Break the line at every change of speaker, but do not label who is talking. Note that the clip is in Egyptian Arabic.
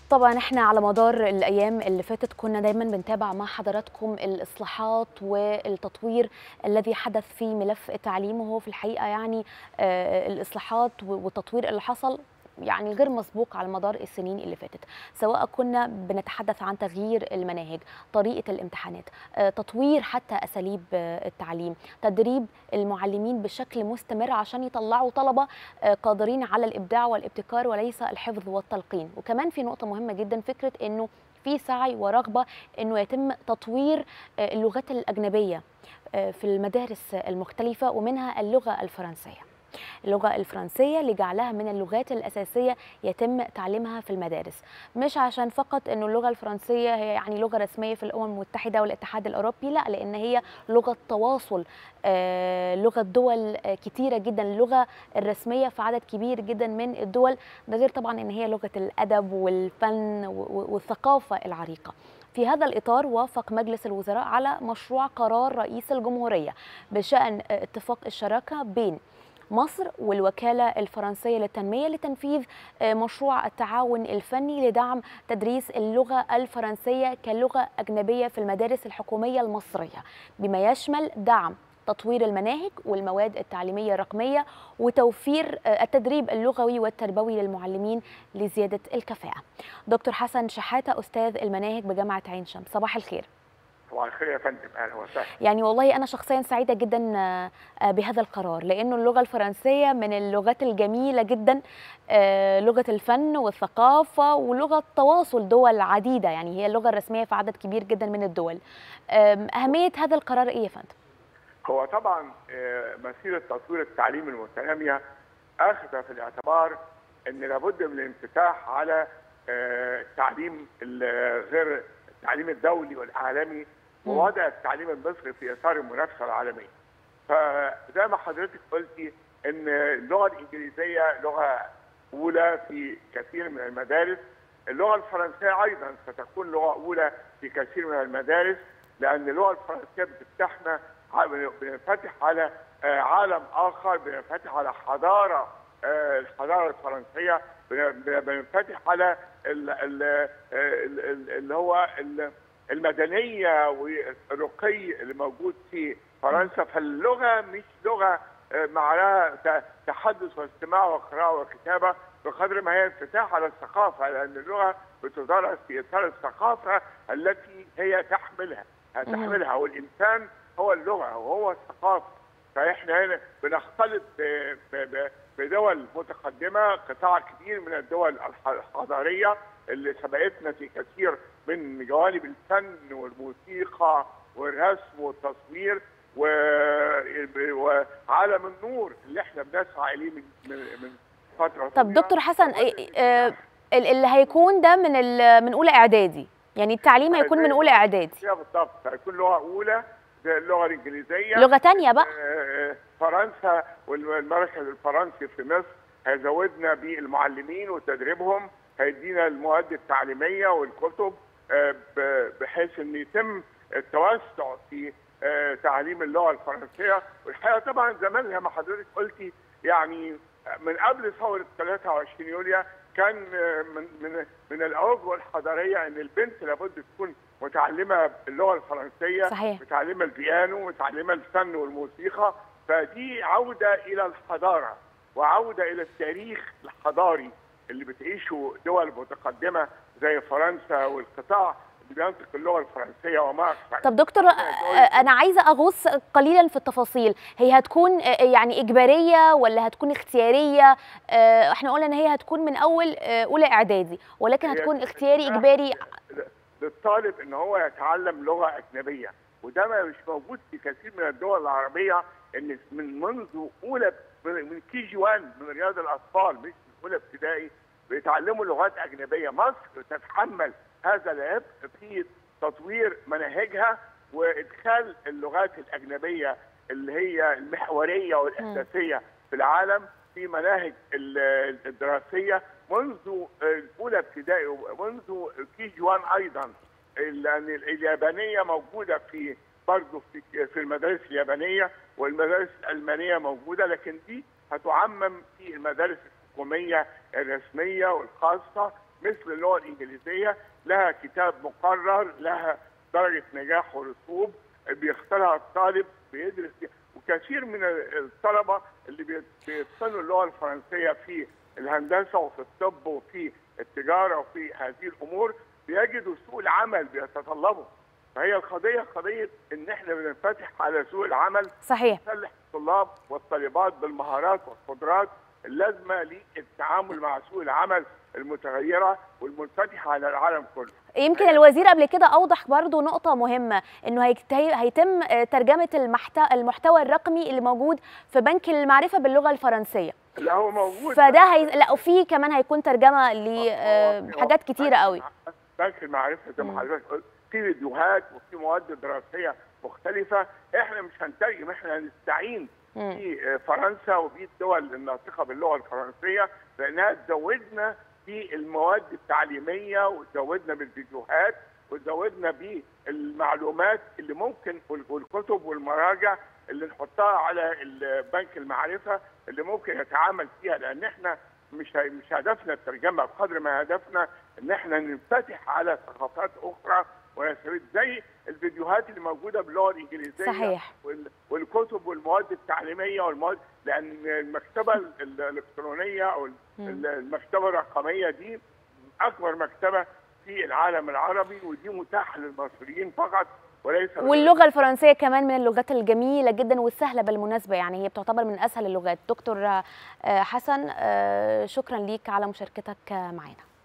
طبعا احنا على مدار الايام اللي فاتت كنا دايما بنتابع مع حضراتكم الاصلاحات والتطوير الذي حدث في ملف التعليم وهو في الحقيقه يعني آه، الاصلاحات والتطوير اللي حصل يعني غير مسبوق على مدار السنين اللي فاتت سواء كنا بنتحدث عن تغيير المناهج طريقة الامتحانات آه، تطوير حتى أساليب آه، التعليم تدريب المعلمين بشكل مستمر عشان يطلعوا طلبة آه، قادرين على الإبداع والابتكار وليس الحفظ والتلقين وكمان في نقطة مهمة جدا فكرة أنه في سعي ورغبة أنه يتم تطوير اللغات الأجنبية في المدارس المختلفة ومنها اللغة الفرنسية اللغة الفرنسية لجعلها من اللغات الأساسية يتم تعليمها في المدارس مش عشان فقط أنه اللغة الفرنسية هي يعني لغة رسمية في الأمم المتحدة والاتحاد الأوروبي لا لأن هي لغة تواصل آه لغة دول آه كتيرة جدا اللغة الرسمية في عدد كبير جدا من الدول ده غير طبعا أن هي لغة الأدب والفن والثقافة العريقة في هذا الإطار وافق مجلس الوزراء على مشروع قرار رئيس الجمهورية بشأن اتفاق الشراكة بين مصر والوكالة الفرنسية للتنمية لتنفيذ آه، مشروع التعاون الفني لدعم تدريس اللغة الفرنسية كلغة أجنبية في المدارس الحكومية المصرية بما يشمل دعم تطوير المناهج والمواد التعليمية الرقمية وتوفير آه، التدريب اللغوي والتربوي للمعلمين لزيادة الكفاءة دكتور حسن شحاتة أستاذ المناهج بجامعة عين شمس صباح الخير
صباح الخير يا فندم اهلا وسهلا
يعني والله انا شخصيا سعيده جدا آه، بهذا القرار لانه اللغه الفرنسيه من اللغات الجميله جدا آه، لغه الفن والثقافه ولغه تواصل دول عديده يعني هي اللغه الرسميه في عدد كبير جدا من الدول اهميه هذا القرار ايه يا فندم
هو طبعا آه، مسيره تطوير التعليم المتناميه اخذ في الاعتبار ان لابد من الانفتاح على التعليم غير التعليم الدولي والعالمي ووضع التعليم المصري في اطار المنافسه العالميه. فزي ما حضرتك قلتي ان اللغه الانجليزيه لغه اولى في كثير من المدارس، اللغه الفرنسيه ايضا ستكون لغه اولى في كثير من المدارس لان اللغه الفرنسيه بتفتحنا بننفتح على عالم اخر بننفتح على حضاره الحضاره الفرنسيه بننفتح على اللي هو المدنيه والرقي اللي موجود في فرنسا فاللغه مش لغه معناها تحدث واستماع وقراءه وكتابه بقدر ما هي انفتاح على الثقافه لان اللغه بتدرس في اطار الثقافه التي هي تحملها تحملها والانسان هو اللغه وهو الثقافه فاحنا هنا بنختلط بدول متقدمه قطاع كبير من الدول الحضاريه اللي سبقتنا في كثير من جوانب الفن والموسيقى والرسم والتصوير وعالم النور اللي احنا بنسعى اليه من من فتره
طب دكتور حسن اللي هيكون ده من من اولى اعدادي يعني التعليم هيكون من اولى اعدادي
بالضبط هيكون لغه اولى زي اللغه الانجليزيه
لغه ثانيه بقى
فرنسا والمركز الفرنسي في مصر هيزودنا بالمعلمين وتدريبهم هيدينا المواد التعليميه والكتب بحيث ان يتم التوسع في تعليم اللغه الفرنسيه والحقيقه طبعا زمان زي ما حضرتك قلتي يعني من قبل ثوره 23 يوليو كان من من من الاوجه الحضاريه ان البنت لابد تكون متعلمه اللغه الفرنسيه
صحيح.
متعلمه البيانو متعلمه الفن والموسيقى فدي عوده الى الحضاره وعوده الى التاريخ الحضاري اللي بتعيشه دول متقدمه زي فرنسا والقطاع بينطق اللغه الفرنسيه وما اكثر
طب دكتور انا عايزه اغوص قليلا في التفاصيل هي هتكون يعني اجباريه ولا هتكون اختياريه احنا قلنا ان هي هتكون من اول اولى اعدادي ولكن هتكون اختياري اجباري
للطالب ان هو يتعلم لغه اجنبيه وده ما مش موجود في كثير من الدول العربيه ان من منذ اولى من كي جي 1 من رياض الاطفال مش من اولى ابتدائي بيتعلموا لغات اجنبيه مصر تتحمل هذا العبء في تطوير مناهجها وادخال اللغات الاجنبيه اللي هي المحوريه والاساسيه في العالم في مناهج الدراسيه منذ اولى ابتدائي ومنذ كي جي 1 ايضا لان اليابانيه موجوده في برضه في في المدارس اليابانيه والمدارس الالمانيه موجوده لكن دي هتعمم في المدارس الحكوميه الرسميه والخاصه مثل اللغه الانجليزيه لها كتاب مقرر لها درجه نجاح ورسوب بيختارها الطالب بيدرس فيها وكثير من الطلبه اللي بيتقنوا اللغه الفرنسيه في الهندسه وفي الطب وفي التجاره وفي هذه الامور بيجدوا سوق العمل بيتطلبوا فهي القضيه قضيه ان احنا بننفتح على سوق العمل
صحيح
نسلح الطلاب والطالبات بالمهارات والقدرات اللازمه للتعامل مع سوق العمل المتغيره والمنفتحه على العالم كله.
يمكن الوزير قبل كده اوضح برضو نقطه مهمه انه هيتم ترجمه المحتوى الرقمي اللي موجود في بنك المعرفه باللغه الفرنسيه.
لا هو موجود
فده هي... لا وفي كمان هيكون ترجمه لحاجات كتيره قوي.
بنك المعرفه زي ما حضرتك قلت في فيديوهات وفي مواد دراسيه مختلفه احنا مش هنترجم احنا هنستعين في فرنسا وفي الدول الناطقه باللغه الفرنسيه لانها تزودنا بالمواد التعليميه وتزودنا بالفيديوهات وتزودنا بالمعلومات اللي ممكن والكتب والمراجع اللي نحطها على بنك المعرفه اللي ممكن يتعامل فيها لان احنا مش مش هدفنا الترجمه بقدر ما هدفنا ان احنا ننفتح على ثقافات اخرى ونستفيد زي الفيديوهات اللي موجوده باللغه الانجليزيه
صحيح
والكتب والمواد التعليميه والمواد لان المكتبه الالكترونيه او المكتبه الرقميه دي اكبر مكتبه في العالم العربي ودي متاحه للمصريين فقط وليس
واللغه الفرنسيه كمان من اللغات الجميله جدا والسهله بالمناسبه يعني هي بتعتبر من اسهل اللغات دكتور حسن شكرا ليك على مشاركتك معنا